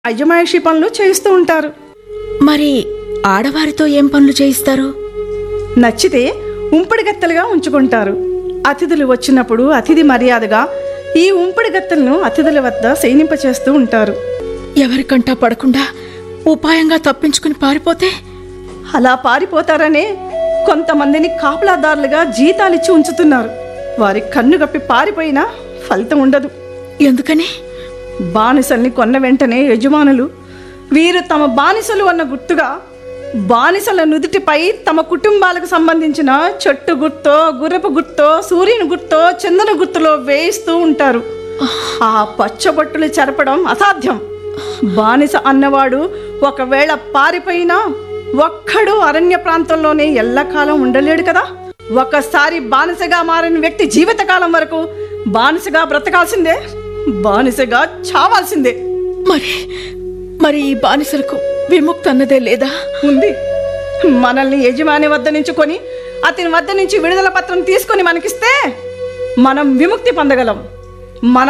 అజమాయిషీ పనులు చేయిస్తూ ఉంటారు మరి ఆడవారితో ఏం పనులు చేయిస్తారు నచ్చితే ఉంపుడు గత్తెలుగా ఉంచుకుంటారు అతిథులు వచ్చినప్పుడు అతిథి మర్యాదగా ఈ ఉంపుడు గత్తెలను అతిథుల వద్ద శయనింపచేస్తూ ఉంటారు ఎవరికంటా పడకుండా ఉపాయంగా తప్పించుకుని పారిపోతే అలా పారిపోతారనే కొంతమందిని కాపలాదారులుగా జీతాలిచ్చి ఉంచుతున్నారు వారి కన్ను కప్పి పారిపోయినా ఫలితం ఉండదు ఎందుకని బానిసల్ని కొన్న వెంటనే యజమానులు వీరు తమ బానిసలు అన్న గుర్తుగా బానిసల నుదుటిపై తమ కుటుంబాలకు సంబంధించిన చెట్టు గుర్తో గుర్రపు గుర్తో సూర్యుని గుర్తో చందన గుర్తులో వేయిస్తూ ఉంటారు ఆ పచ్చబొట్టులు చెరపడం అసాధ్యం బానిస అన్నవాడు ఒకవేళ పారిపోయినా ఒక్కడు అరణ్య ప్రాంతంలోనే ఎల్లకాలం ఉండలేడు కదా ఒకసారి బానిసగా మారిన వ్యక్తి జీవితకాలం వరకు బానిసగా బ్రతకాల్సిందే బానిసగా చావాల్సిందే మరి మరి ఈ బానిసలకు విముక్తి అన్నదే లేదా ఉంది మనల్ని యజమాని వద్ద నుంచి కొని అతని వద్ద నుంచి విడుదల పత్రం తీసుకొని మనకిస్తే మనం విముక్తి పొందగలం మన